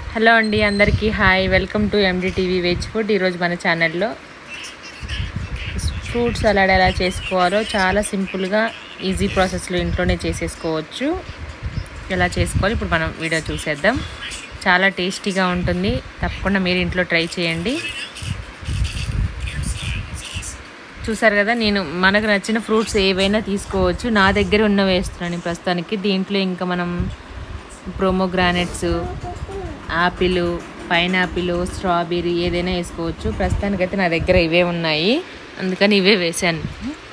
hello అండి అందరికీ hi welcome to NDTV veg food ఈరోజు మన ఛానల్లో ఫ్రూట్ సలాడ్ ఎలా చేసుకోవాలో చాలా సింపుల్గా ఈజీ ప్రాసెస్లో ఇంట్లోనే చేసేసుకోవచ్చు ఎలా చేసుకోవాలి ఇప్పుడు మనం వీడియో చూసేద్దాం చాలా టేస్టీగా ఉంటుంది తప్పకుండా మీరు ఇంట్లో ట్రై చేయండి చూసారు కదా నేను మనకు నచ్చిన ఫ్రూట్స్ ఏవైనా తీసుకోవచ్చు నా దగ్గర ఉన్న వేస్తున్నాను ప్రస్తుతానికి దీంట్లో ఇంకా మనం ప్రోమోగ్రానెట్స్ యాపిల్ పైనాపిల్ స్ట్రాబెర్రీ ఏదైనా వేసుకోవచ్చు ప్రస్తుతానికైతే నా దగ్గర ఇవే ఉన్నాయి అందుకని ఇవే వేసాను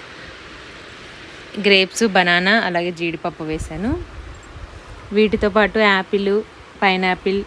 గ్రేప్స్ బనానా అలాగే జీడిపప్పు వేసాను వీటితో పాటు యాపిల్ పైనాపిల్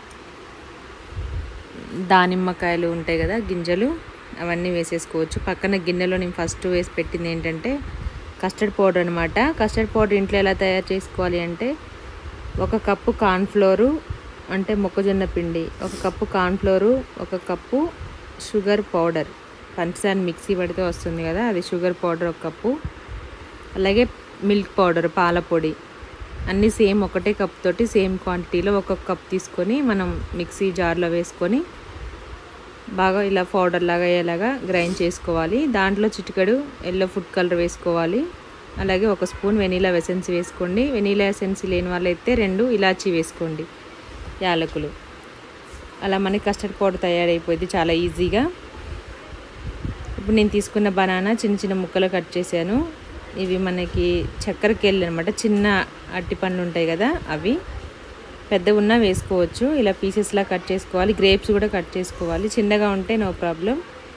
దానిమ్మకాయలు ఉంటాయి కదా గింజలు అవన్నీ వేసేసుకోవచ్చు పక్కన గిన్నెలో నేను ఫస్ట్ వేసి పెట్టింది ఏంటంటే కస్టర్డ్ పౌడర్ అనమాట కస్టర్డ్ పౌడర్ ఇంట్లో ఎలా తయారు చేసుకోవాలి అంటే ఒక కప్పు కార్న్ఫ్లోరు అంటే మొక్కజొన్న పిండి ఒక కప్పు కార్న్ఫ్లోరు ఒక కప్పు షుగర్ పౌడర్ పంచదార మిక్సీ పడితే వస్తుంది కదా అది షుగర్ పౌడర్ ఒక కప్పు అలాగే మిల్క్ పౌడర్ పాల పొడి అన్నీ సేమ్ ఒకటే కప్ తోటి సేమ్ క్వాంటిటీలో ఒక్కొక్క కప్ తీసుకొని మనం మిక్సీ జార్లో వేసుకొని బాగా ఇలా పౌడర్ లాగా అయ్యేలాగా గ్రైండ్ చేసుకోవాలి దాంట్లో చిటికెడు ఎల్లో ఫుడ్ కలర్ వేసుకోవాలి అలాగే ఒక స్పూన్ వెనీలా ఎసెన్స్ వేసుకోండి వెనీలా ఎసెన్స్ లేని వాళ్ళైతే రెండు ఇలాచీ వేసుకోండి యాలకులు అలా మనకి కస్టర్డ్ పౌడర్ తయారైపోయింది చాలా ఈజీగా ఇప్పుడు నేను తీసుకున్న బనానా చిన్న చిన్న ముక్కలు కట్ చేశాను ఇవి మనకి చక్కెర కేళ్ళు అనమాట చిన్న అట్టి పండ్లు ఉంటాయి కదా అవి పెద్దగా ఉన్నా వేసుకోవచ్చు ఇలా పీసెస్లా కట్ చేసుకోవాలి గ్రేప్స్ కూడా కట్ చేసుకోవాలి చిన్నగా ఉంటే నో ప్రాబ్లం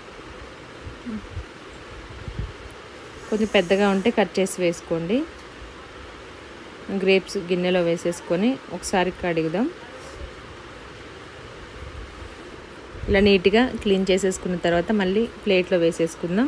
కొంచెం పెద్దగా ఉంటే కట్ చేసి వేసుకోండి గ్రేప్స్ గిన్నెలో వేసేసుకొని ఒకసారి కడుగుదాం ఇలా నీట్గా క్లీన్ చేసేసుకున్న తర్వాత మళ్ళీ ప్లేట్లో వేసేసుకుందాం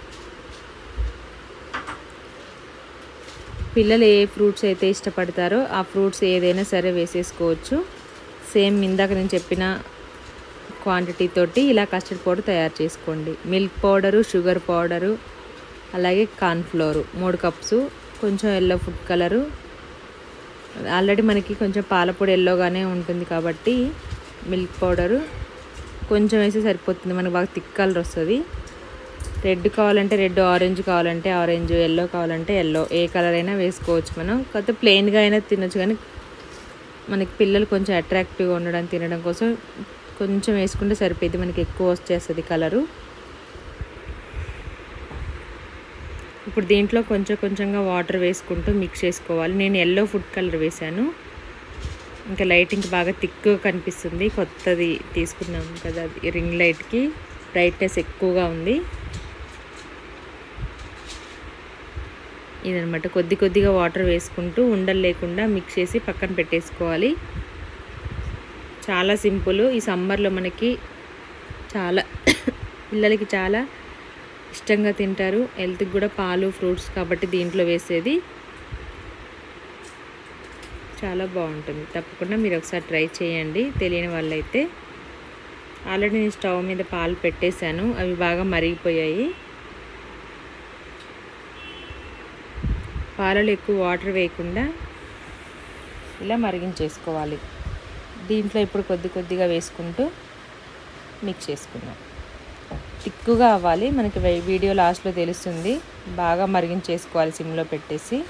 పిల్లలు ఏ ఫ్రూట్స్ అయితే ఇష్టపడతారో ఆ ఫ్రూట్స్ ఏదైనా సరే వేసేసుకోవచ్చు సేమ్ ఇందాక నేను చెప్పిన క్వాంటిటీ తోటి ఇలా కస్టర్డ్ పౌడర్ తయారు చేసుకోండి మిల్క్ పౌడరు షుగర్ పౌడరు అలాగే కార్న్ఫ్లోరు మూడు కప్స్ కొంచెం ఎల్లో ఫుడ్ కలరు ఆల్రెడీ మనకి కొంచెం పాలపొడి ఎల్లోగానే ఉంటుంది కాబట్టి మిల్క్ పౌడరు కొంచెం వేస్తే సరిపోతుంది మనకు బాగా థిక్ కలర్ వస్తుంది రెడ్ కావాలంటే రెడ్ ఆరెంజ్ కావాలంటే ఆరెంజ్ ఎల్లో కావాలంటే ఎల్లో ఏ కలర్ అయినా వేసుకోవచ్చు మనం కాకపోతే ప్లెయిన్గా అయినా తినొచ్చు కానీ మనకి పిల్లలు కొంచెం అట్రాక్టివ్గా ఉండడం తినడం కోసం కొంచెం వేసుకుంటే సరిపోయింది మనకి ఎక్కువ వచ్చేస్తుంది కలరు ఇప్పుడు దీంట్లో కొంచెం కొంచెంగా వాటర్ వేసుకుంటూ మిక్స్ చేసుకోవాలి నేను ఎల్లో ఫుడ్ కలర్ వేశాను ఇంకా లైటింగ్ బాగా థిక్గా కనిపిస్తుంది కొత్తది తీసుకున్నాం కదా రింగ్ లైట్కి బ్రైట్నెస్ ఎక్కువగా ఉంది ఇదనమాట కొద్ది కొద్దిగా వాటర్ వేసుకుంటూ ఉండలు లేకుండా మిక్స్ చేసి పక్కన పెట్టేసుకోవాలి చాలా సింపుల్ ఈ సమ్మర్లో మనకి చాలా పిల్లలకి చాలా ఇష్టంగా తింటారు హెల్త్కి కూడా పాలు ఫ్రూట్స్ కాబట్టి దీంట్లో వేసేది చాలా బాగుంటుంది తప్పకుండా మీరు ఒకసారి ట్రై చేయండి తెలియని వాళ్ళైతే ఆల్రెడీ నేను స్టవ్ మీద పాలు పెట్టేశాను అవి బాగా మరిగిపోయాయి పాలలో ఎక్కువ వాటర్ వేయకుండా ఇలా మరిగించేసుకోవాలి దీంట్లో ఇప్పుడు కొద్ది కొద్దిగా వేసుకుంటూ మిక్స్ చేసుకుందాం తిక్కుగా అవ్వాలి మనకి వీడియో లాస్ట్లో తెలుస్తుంది బాగా మరిగించేసుకోవాలి సిమ్లో పెట్టేసి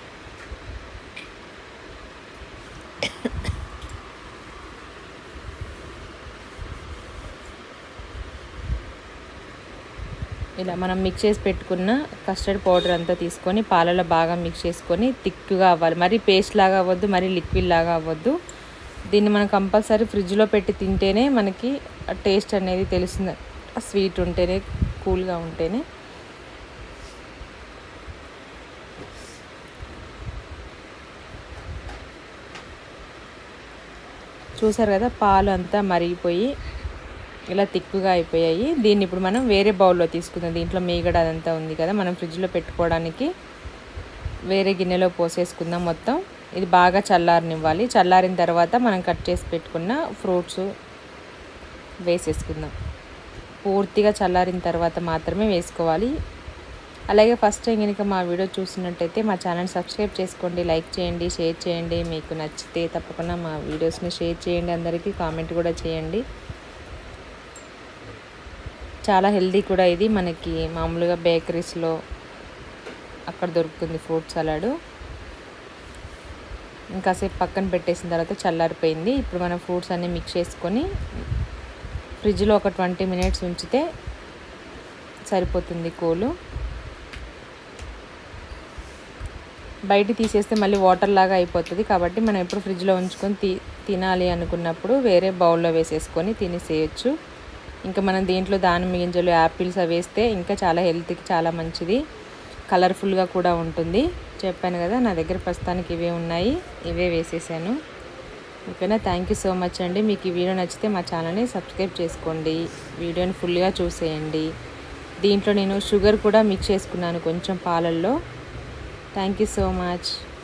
ఇలా మనం మిక్స్ చేసి పెట్టుకున్న కస్టర్డ్ పౌడర్ అంతా తీసుకొని పాలలో బాగా మిక్స్ చేసుకొని థిక్గా అవ్వాలి మరీ పేస్ట్ లాగా అవ్వద్దు మరీ లిక్విడ్ లాగా అవ్వద్దు దీన్ని మనం కంపల్సరీ ఫ్రిడ్జ్లో పెట్టి తింటేనే మనకి టేస్ట్ అనేది తెలుస్తుంది స్వీట్ ఉంటేనే కూల్గా ఉంటేనే చూసారు కదా పాలు అంతా మరిగిపోయి ఇలా తిక్కుగా అయిపోయాయి దీన్ని ఇప్పుడు మనం వేరే బౌల్లో తీసుకుందాం దీంట్లో మీగడ అదంతా ఉంది కదా మనం ఫ్రిడ్జ్లో పెట్టుకోవడానికి వేరే గిన్నెలో పోసేసుకుందాం మొత్తం ఇది బాగా చల్లారనివ్వాలి చల్లారిన తర్వాత మనం కట్ చేసి పెట్టుకున్న ఫ్రూట్స్ వేసేసుకుందాం పూర్తిగా చల్లారిన తర్వాత మాత్రమే వేసుకోవాలి అలాగే ఫస్ట్ టైం కనుక మా వీడియో చూసినట్టయితే మా ఛానల్ సబ్స్క్రైబ్ చేసుకోండి లైక్ చేయండి షేర్ చేయండి మీకు నచ్చితే తప్పకుండా మా వీడియోస్ని షేర్ చేయండి అందరికీ కామెంట్ కూడా చేయండి చాలా హెల్దీ కూడా ఇది మనకి మామూలుగా బేకరీస్లో అక్కడ దొరుకుతుంది ఫ్రూట్ సలాడ్ ఇంకాసేపు పక్కన పెట్టేసిన తర్వాత చల్లారిపోయింది ఇప్పుడు మనం ఫ్రూట్స్ అన్నీ మిక్స్ చేసుకొని ఫ్రిడ్జ్లో ఒక ట్వంటీ మినిట్స్ ఉంచితే సరిపోతుంది కోలు బయట తీసేస్తే మళ్ళీ వాటర్ లాగా అయిపోతుంది కాబట్టి మనం ఎప్పుడు ఫ్రిడ్జ్లో ఉంచుకొని తి తినాలి అనుకున్నప్పుడు వేరే బౌల్లో వేసేసుకొని తినేసేయచ్చు ఇంకా మనం దీంట్లో దానిమ్మ గింజలు యాపిల్స్ అవి వేస్తే ఇంకా చాలా హెల్త్కి చాలా మంచిది కలర్ఫుల్గా కూడా ఉంటుంది చెప్పాను కదా నా దగ్గర ప్రస్తుతానికి ఇవే ఉన్నాయి ఇవే వేసేసాను ఓకేనా థ్యాంక్ యూ సో మచ్ అండి మీకు ఈ వీడియో నచ్చితే మా ఛానల్ని సబ్స్క్రైబ్ చేసుకోండి వీడియోని ఫుల్గా చూసేయండి దీంట్లో నేను షుగర్ కూడా మిక్స్ చేసుకున్నాను కొంచెం పాలల్లో థ్యాంక్ యూ సో మచ్